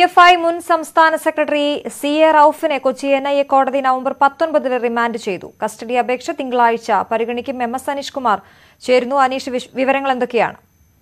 F I മുൻ സംസ്ഥാന secretary C A റൌഫിനെ കൊച്ചി എൻ ഐ എ കോടതി നവംബർ പത്തൊൻപതിന് റിമാൻഡ് ചെയ്തു കസ്റ്റഡി അപേക്ഷ തിങ്കളാഴ്ച പരിഗണിക്കും എം എസ് അനീഷ് കുമാർ ചേരുന്നു അനീഷ് വിശ- വിവരങ്ങൾ എന്തൊക്കെയാണ്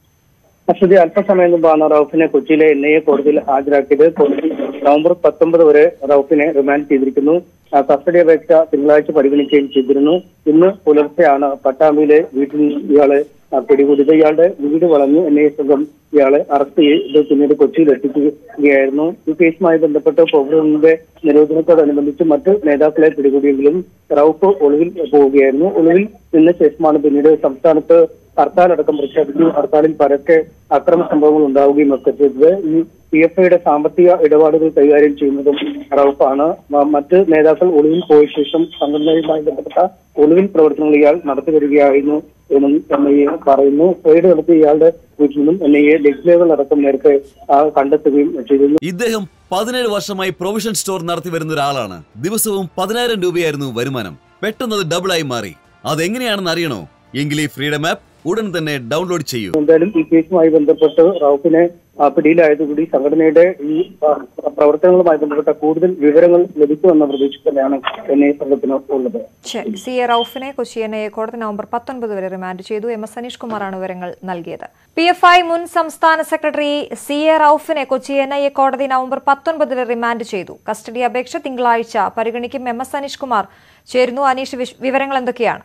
അശ്വതി അല്പസമയം മുമ്പാണ് റൌഫിനെ കൊച്ചിയിലെ എൻ ഐ എ കോടതിയിൽ ഹാജരാക്കിയത് കോടതി നവംബർ പത്തൊമ്പത് വരെ റൌഫിനെ റിമാൻഡ് ചെയ്തിരിക്കുന്നു ആ, കസ്റ്റഡി അപേക്ഷ തിങ്കളാഴ്ച പരിഗണിക്കുകയും ചെയ്തിരുന്നു ഇന്ന് പുലർച്ചെയാണ് പട്ടാമ്പിയിലെ വീട്ടിൽ നിന്ന് ഇയാളെ ആ, പിടികൂടിയത് ഇയാളുടെ വീട് വളഞ്ഞ് എൻ ഐ എ സംഘം ഇയാളെ അറസ്റ്റ് ചെയ്ത് പിന്നീട് കൊച്ചിയിൽ എത്തിക്കുകയായിരുന്നു ഈ കേസുമായി ബന്ധപ്പെട്ട് പോകൃതന്റെ നിരോധനത്തോടനുബന്ധിച്ച് മറ്റ് നേതാക്കളെ പിടികൂടിയെങ്കിലും റൌഫ് ഒളിവിൽ പോവുകയായിരുന്നു ഒളിവിൽ നിന്ന ശേഷമാണ് പിന്നീട് സംസ്ഥാനത്ത് ഹർത്താൽ അടക്കം പ്രഖ്യാപിച്ചു ഹർത്താലിൽ പരക്കെ അക്രമ സംഭവങ്ങൾ ഉണ്ടാവുകയും ഒക്കെ ചെയ്തത് ഈ പി എഫ് ഐയുടെ സാമ്പത്തിക ഇടപാടുകൾ കൈകാര്യം ചെയ്യുന്നതും റൌഫാണ് മ- മറ്റ് നേതാക്കൾ ഒളിവിൽ പോയ ശേഷം സംഘടനയുമായി ബന്ധപ്പെട്ട ഒളിവിൽ പ്രവർത്തനങ്ങൾ ഇയാൾ നടത്തി വരികയായിരുന്നു എന്നും എൻ ഐ എ പറയുന്നു റെയ്ഡ് നടത്തി ഇയാളുടെ വീട്ടിൽ നിന്നും എൻ ഐ എ ലഘുലേഖകൾ അടക്കം നേരത്തെ ആ, കണ്ടെത്തുകയും ചെയ്തിരുന്നു ഇദ്ദേഹം പതിനേഴ് വർഷമായി പ്രൊവിഷൻ സ്റ്റോർ നടത്തി വരുന്ന ഒരാളാണ് ദിവസവും പതിനായിരം രൂപയായിരുന്നു വരുമാനം പെട്ടെന്ന് അത് ഡബിളായി മാറി അതെങ്ങനെയാണെന്ന് അറിയണോ എങ്കിൽ ഈ ഫ്രീഡം ആപ്പ് ഉടൻ തന്നെ ഡൗൺലോഡ് ചെയ്യൂ എന്തായാലും ഈ കേസുമായി ബന്ധപ്പെട്ട് റൌഫിനെ ആ, പിടിയിലായതുകൂടി സംഘടനയുടെ ഈ ആ, പ്രവർത്തനങ്ങളുമായി ബന്ധപ്പെട്ട കൂടുതൽ വിവരങ്ങൾ ലഭിക്കുമെന്ന പ്രതീക്ഷ തന്നെയാണ് എൻ ഐ സംഘത്തിന് ഉള്ളത് ശരി സി എ റൌഫിനെ കൊച്ചി എൻ ഐ എ കോടതി നവംബർ പത്തൊൻപത് വരെ റിമാൻഡ് ചെയ്തു എം എസ് അനീഷ് കുമാറാണ് വിവരങ്ങൾ നൽകിയത് പി എഫ് ഐ മുൻ സംസ്ഥാന സെക്രട്ടറി സി എ റൌഫിനെ കൊച്ചി എൻ ഐ എ കോടതി നവംബർ പത്തൊൻപതിന് റിമാൻഡ് ചെയ്തു കസ്റ്റഡി അപേക്ഷ തിങ്കളാഴ്ച പരിഗണിക്കും എം എസ് അനീഷ് കുമാർ ചേരുന്നു അനീഷ് വിശ- വിവരങ്ങൾ എന്തൊക്കെയാണ്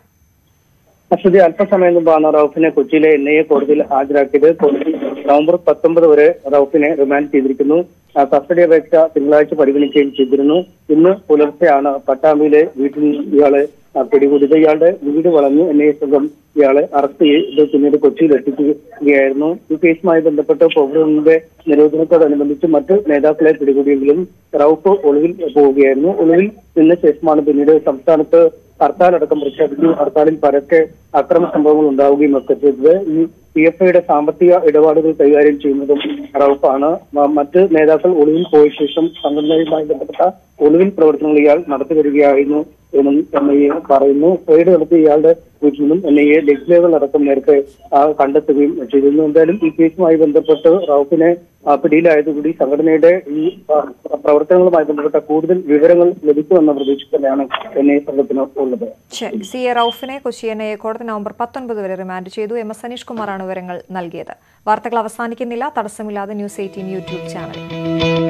അശ്വതി അല്പസമയം മുമ്പാണ് റൌഫിനെ കൊച്ചിയിലെ എൻ ഐ എ കോടതിയിൽ ഹാജരാക്കിയത് കോടതി നവംബർ പത്തൊമ്പത് വരെ റൌഫിനെ റിമാൻഡ് ചെയ്തിരിക്കുന്നു ആ, കസ്റ്റഡി അപേക്ഷ തിങ്കളാഴ്ച പരിഗണിക്കുകയും ചെയ്തിരുന്നു ഇന്ന് പുലർച്ചെയാണ് പട്ടാമ്പിയിലെ വീട്ടിൽ നിന്ന് ഇയാളെ ആ, പിടികൂടിയത് ഇയാളുടെ വീട് വളഞ്ഞ് എൻ ഐ എ സംഘം ഇയാളെ അറസ്റ്റ് ചെയ്ത് പിന്നീട് കൊച്ചിയിൽ എത്തിക്കുകയായിരുന്നു ഈ കേസുമായി ബന്ധപ്പെട്ട് പോകൃതന്റെ നിരോധനത്തോടനുബന്ധിച്ച് മറ്റ് നേതാക്കളെ പിടികൂടിയെങ്കിലും റൌഫ് ഒളിവിൽ പോവുകയായിരുന്നു ഒളിവിൽ നിന്ന ശേഷമാണ് പിന്നീട് സംസ്ഥാനത്ത് ഹർത്താൽ അടക്കം പ്രഖ്യാപിച്ചു ഹർത്താലിൽ പരക്കെ അക്രമ സംഭവങ്ങൾ ഉണ്ടാവുകയും ഒക്കെ ചെയ്തത് ഈ പി എഫ് ഐയുടെ സാമ്പത്തിക ഇടപാടുകൾ കൈകാര്യം ചെയ്യുന്നതും റൌഫാണ് മ- മറ്റ് നേതാക്കൾ ഒളിവിൽ പോയ ശേഷം സംഘടനയുമായി ബന്ധപ്പെട്ട ഒളിവിൽ പ്രവർത്തനങ്ങൾ ഇയാൾ നടത്തി വരികയായിരുന്നു എന്നും എൻ ഐ എ പറയുന്നു റെയ്ഡ് നടത്തി ഇയാളുടെ വീട്ടിൽ നിന്നും എൻ ഐ എ ലഘുലേഖകൾ അടക്കം നേരത്തെ ആ, കണ്ടെത്തുകയും ചെയ്തിരുന്നു എന്തായാലും ഈ കേസുമായി ബന്ധപ്പെട്ട് റൌഫിനെ ആ, പിടിയിലായതുകൂടി സംഘടനയുടെ ഈ ആ, പ്രവർത്തനങ്ങളുമായി ബന്ധപ്പെട്ട കൂടുതൽ വിവരങ്ങൾ ലഭിക്കുമെന്ന പ്രതീക്ഷ തന്നെയാണ് എൻ ഐ സംഘത്തിന് ഉള്ളത് ശരി സി എ റൌഫിനെ കൊച്ചി എൻ ഐ എ കോടതി നവംബർ പത്തൊൻപത് വരെ റിമാൻഡ് ചെയ്തു എം എസ് അനീഷ് കുമാറാണ് വിവരങ്ങൾ നൽകിയത് വാർത്തകൾ അവസാനിക്കുന്നില്ല തടസ്സമില്ലാതെ ന്യൂസ് എയ്റ്റീൻ യൂട്യൂബ് ചാനൽ